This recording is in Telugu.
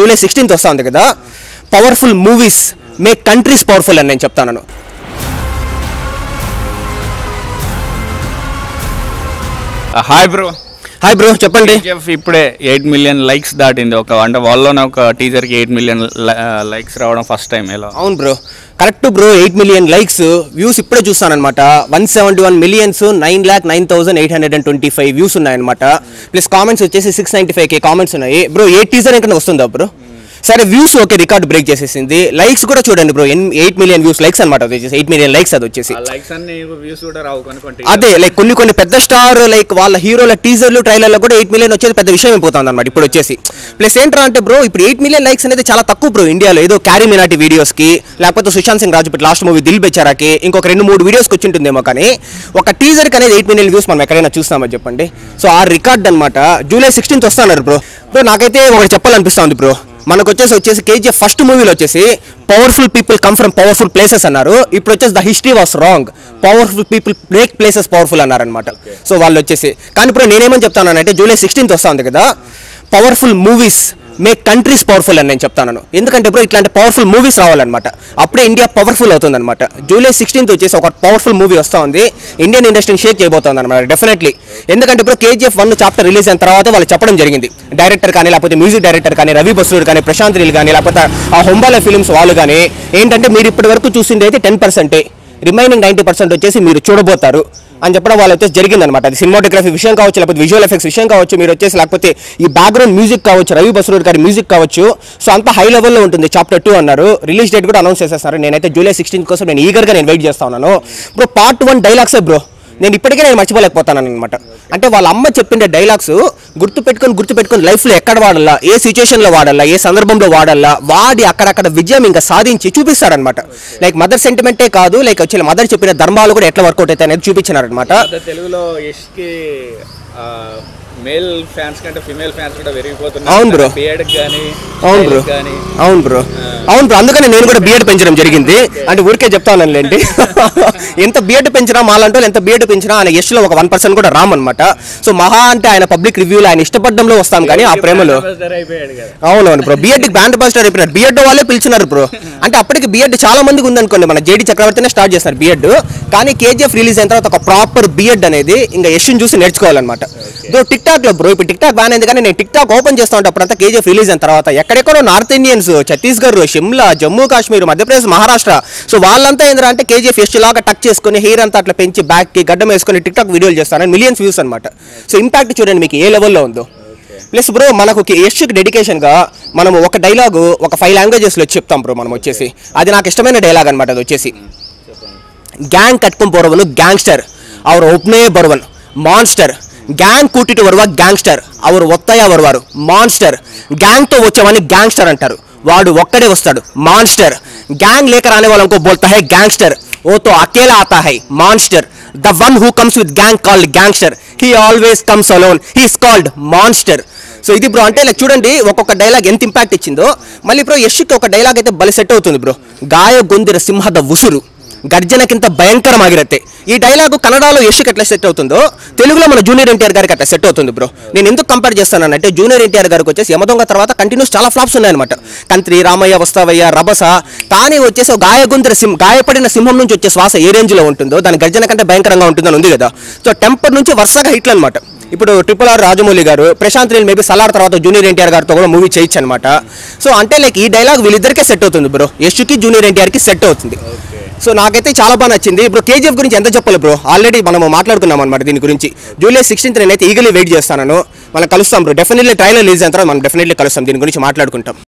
జూలై సిక్స్టీన్త్ వస్తా ఉంది కదా powerful movies make countries powerful అని నేను చెప్తాను హాయ్ బ్రో హాయ్ బ్రో చెప్పండి కేజీఎఫ్ ఇప్పుడే ఎయిట్ మిలియన్ లైక్స్ దాటింది ఒక అంటే వాళ్ళలోనే ఒక టీజర్కి ఎయిట్ మిలియన్ లైక్స్ రావడం ఫస్ట్ టైం ఎలా అవును bro correct bro eight million likes views ఇప్పుడే చూస్తానమాట one seventy one millions nine lakh nine thousand eight hundred and twenty five views ఉన్నాయన్నమాట ప్లస్ కామెంట్స్ వచ్చేసి six ninety five K comments ఉన్నాయి బ్రో ఏ టీజర్ ఇంకా వస్తుందా బ్రో సరే వ్యూస్ ఓకే రికార్డ్ బ్రేక్ చేసేసింది లైక్స్ కూడా చూడండి bro eight million views likes అనమాట అది వచ్చేసి ఎయిట్ మిలియన్ లైక్స్ అది వచ్చేసి లైక్స్ అన్ని వ్యూస్ కూడా రావు కనుకోండి అదే లైక్ కొన్ని కొన్ని పెద్ద స్టార్ లైక్ వాళ్ళ హీరోల టీజర్లు ట్రైలర్లో కూడా ఎయిట్ మిలియన్ వచ్చేది పెద్ద విషయం అయిపోతుంది అనమాట ఇప్పుడు వచ్చేసి ప్లస్ ఏంట్రా అంటే బ్రో ఇప్పుడు ఎయిట్ మిలియన్ లైక్స్ అనేది చాలా తక్కువ బ్రో ఇండియాలో ఏదో క్యారీ మినాటి వీడియోస్కి లేకపోతే సుశాంత్ సింగ్ రాజపూట్ లాస్ట్ మూవీ దిల్ బెచారాకి ఇంకొక రెండు మూడు వీడియోస్కి వచ్చి ఉంటుందేమో కానీ ఒక టీజర్కి అనేది ఎయిట్ మిలియన్ వ్యూస్ మనం ఎక్కడైనా చూస్తామని చెప్పండి సో ఆ రికార్డ్ అనమాట జూలై సిక్స్టీన్త్ వస్తున్నారు బ్రో బ్రో నాకైతే ఒకటి చెప్పాలనిపిస్తుంది బ్రో మనకు వచ్చేసి వచ్చేసి కేజీఎఫ్ ఫస్ట్ మూవీలో వచ్చేసి powerful people come from powerful places అన్నారు ఇప్పుడు వచ్చేసి the history was wrong powerful people break places powerful అన్నారనమాట సో వాళ్ళు వచ్చేసి కానీ ఇప్పుడు నేనేమని చెప్తానంటే జూలై సిక్స్టీన్త్ వస్తా ఉంది కదా powerful movies make countries powerful అని నేను చెప్తాను ఎందుకంటే ఇప్పుడు ఇట్లాంటి పవర్ఫుల్ మూవీస్ రావాలన్నమాట అప్పుడే ఇండియా పవర్ఫుల్ అవుతుంది అనమాట జూలై సిక్స్టీన్త్ వచ్చేసి ఒక పవర్ఫుల్ మూవీ వస్తూ ఉంది ఇండియన్ ఇండస్ట్రీని షేక్ చేయబోతుంది అనమాట డెఫినెట్లీ ఎందుకంటే ఇప్పుడు కేజీఎఫ్ వన్ చాప్టర్ రిలీజ్ అయిన తర్వాత వాళ్ళు చెప్పడం జరిగింది డైరెక్టర్ కానీ లేకపోతే మ్యూజిక్ డైరెక్టర్ కానీ రవి బసూర్ కానీ ప్రశాంత్ నీల్ కానీ లేకపోతే ఆ హొంబాల ఫిల్మ్స్ వాళ్ళు కానీ ఏంటంటే మీరు ఇప్పటి వరకు చూసింది అయితే టెన్ పర్సెంటే రిమైనింగ్ నైంటీ పర్సెంట్ వచ్చేసి మీరు చూడబోతారు అని చెప్పడం వాళ్ళు వచ్చేసి జరిగిందనమాట అది సినిమాటోగ్రఫీ విషయం కావచ్చు లేకపోతే విజువల్ ఎఫెక్ట్స్ విషయం కావచ్చు మీరు వచ్చేసి లేకపోతే ఈ బ్యాక్గ్రౌండ్ మ్యూజిక్ కావచ్చు రవి బసరూర్ గారి మ్యూజిక్ కావచ్చు సో అంత హై లెవెల్లో ఉంటుంది చాప్టర్ టూ అన్నారు రిలీజ్ డేట్ కూడా అనౌన్స్ చేసేస్తారు నేనైతే జూలై సిక్స్టీన్ కోసం నేను ఈగర్గా నేను వెయిట్ చేస్తా ఉన్నాను బ్రో పార్ట్ వన్ డైలాగ్సే బ్రో నేను ఇప్పటికే నేను మర్చిపోలేకపోతాను అనమాట అంటే వాళ్ళ అమ్మ చెప్పిన డైలాగ్స్ గుర్తు పెట్టుకొని గుర్తు పెట్టుకొని లైఫ్లో ఎక్కడ వాడాలా ఏ సిచ్యువేషన్లో వాడాలా ఏ సందర్భంలో వాడాలా వాడి అక్కడక్కడ విజయం ఇంకా సాధించి చూపిస్తారనమాట లైక్ మదర్ సెంటిమెంటే కాదు లైక్ వచ్చి మదర్ చెప్పిన ధర్మాలు కూడా ఎట్లా వర్కౌట్ అవుతాయి అనేది చూపించినారనమాట తెలుగులో యష్కి మేల్ ఫ్యాన్స్ కంటే ఫిమేల్ ఫ్యాన్స్ కూడా పెరిగిపోతున్నారు అవును bro. బియర్డ్ కానీ అవును బ్రో కానీ అవును బ్రో అవును బ్రో అందుకని నేను కూడా బిఎడ్ పెంచడం జరిగింది అంటే ఊరికే చెప్తానండి ఎంత బిఎడ్ పెంచినా మాలాంటి వాళ్ళు ఎంత బిఎడ్ పెంచినా ఆయన యశ్లో ఒక వన్ పర్సెంట్ కూడా రామన్నమాట సో మహా అంటే ఆయన పబ్లిక్ రివ్యూలో ఆయన ఇష్టపడడంలో వస్తాం కానీ ఆ ప్రేమలో అయిపోయాడు కదా అవునవును బ్రో బిఎడ్ బ్యాండ్ బాస్టర్ అయిపోయినారు బిఎడ్ వాళ్ళే పిలిచినారు బ్రో అంటే అప్పటికి బిఎడ్ చాలా మందికి ఉందనుకోండి మన జేడి చక్రవర్తినే స్టార్ట్ చేస్తారు బిఎడ్ కానీ కేజీఎఫ్ రిలీజ్ అయిన తర్వాత ఒక ప్రాపర్ బిఎడ్ అనేది ఇంకా యశ్ని చూసి నేర్చుకోవాలన్నమాట బ్రో టిక్ టాక్ లో బ్రో ఇప్పుడు టిక్ టాక్ బ్యాన్ అయింది కానీ నేను టిక్ టాక్ ఓపెన్ చేస్తా ఉంటే అప్పుడంతా కేజీఎఫ్ రిలీజ్ అయిన తర్వాత ఎక్కడెక్కడో north Indians Chhattisgarh Shimla Jammu Kashmir Madhya Pradesh Maharashtra so వాళ్ళంతా ఏంద్రా అంటే కేజీఎఫ్ యష్ లాగా టక్ చేసుకుని హెయిర్ అంతా అట్లా పెంచి బ్యాక్ కి గడ్డం వేసుకొని టిక్ టాక్ వీడియోలు చేస్తాను మిలియన్స్ వ్యూస్ అనమాట సో ఇంపాక్ట్ చూడండి మీకు ఏ లెవెల్లో ఉందో ప్లస్ బ్రో మనకు యష్కి డెడికేషన్గా మనం ఒక డైలాగు ఒక ఫైవ్ లాంగ్వేజెస్లో చెప్తాం బ్రో మనం వచ్చేసి అది నాకు ఇష్టమైన డైలాగ్ అనమాట అది వచ్చేసి ಗ್ಯಾಂಗ್ ಕಟ್ಕೊಂಡ್ ಬರೋವನು ಗ್ಯಾಂಗ್ಸ್ಟರ್ ಅವ್ರ ಒಬ್ಬನೇ ಬರುವನು ಮಾನ್ಸ್ಟರ್ గ్యాంగ్ కూటిటి వరువ గ్యాంగ్స్టర్ ಅವರು ఒత్తయ వరువారు మాన్స్టర్ గ్యాంగ్తో వచ్చేవాడిని గ్యాంగ్స్టర్ అంటారు వాడు ఒక్కడే వస్తాడు మాన్స్టర్ గ్యాంగ్ లేక రానే వాళ్ళంకో బోల్తా హై గ్యాంగ్స్టర్ ఓ తో అకేలా ఆతా హై monster the one who comes with gang called gangster he always comes alone he's called monster so ఇది బ్రో అంటే ఇలా చూడండి ఒక్కొక్క డైలాగ్ ఎంత ఇంపాక్ట్ ఇచ్చిందో మళ్ళీ బ్రో యష్కి ఒక డైలాగ్ అయితే బలి సెట్ అవుతుంది బ్రో గాయ గొందిర సింహద ఉసురు గర్జనకింత భయంకరమాగిరತ್ತೆ ఈ డైలాగు కన్నడలో యష్కి ఎట్లా సెట్ అవుతుందో తెలుగులో మన జూనియర్ ఎన్టీఆర్ గారికి అట్లా సెట్ అవుతుంది బ్రో నేను ఎందుకు కంపేర్ చేస్తానంటే జూనియర్ ఎన్టీఆర్ గారికి వచ్చేసి యమదొంగ తర్వాత కంటిన్యూస్ చాలా ఫ్లాప్స్ ఉన్నాయన్నమాట కంత్రి రామయ్య వస్తావయ్య రభస కానీ వచ్చేసి ఒక గాయగుందర సింహ గాయపడిన సింహం నుంచి వచ్చే శ్వాస ఏ రేంజ్ లో ఉంటుందో దాని గర్జన కంటే భయంకరంగా ఉంటుందని ఉంది కదా సో టెంపర్ నుంచి వరుసగా హిట్లు అనమాట ఇప్పుడు ట్రిపుల్ ఆర్ రాజమౌళి గారు ప్రశాంత్ నీల్ మేబీ సలార్ తర్వాత జూనియర్ ఎన్టీఆర్ గారితో కూడా మూవీ చేయొచ్చు అనమాట సో అంటే లైక్ ఈ డైలాగ్ వీళ్ళిద్దరికే సెట్ అవుతుంది బ్రో యష్కి జూనియర్ ఎన్టీఆర్కి సెట్ అవుతుంది సో నాకైతే చాలా బాగా నచ్చింది ఇప్పుడు కేజీఎఫ్ గురించి ఎంత చెప్పాలి బ్రో ఆల్రెడీ మనం మాట్లాడుకున్నాం అనమాట దీని గురించి జూలై సిక్స్టీన్త్ నేనైతే ఈగలీ వెయిట్ చేస్తాను మనం కలుస్తాం బ్రో డెఫినెట్లీ ట్రైలర్ రిలీజ్ అయిన తర్వాత మనం డెఫినెట్లీ కలుస్తాం దీని గురించి మాట్లాడుకుంటాం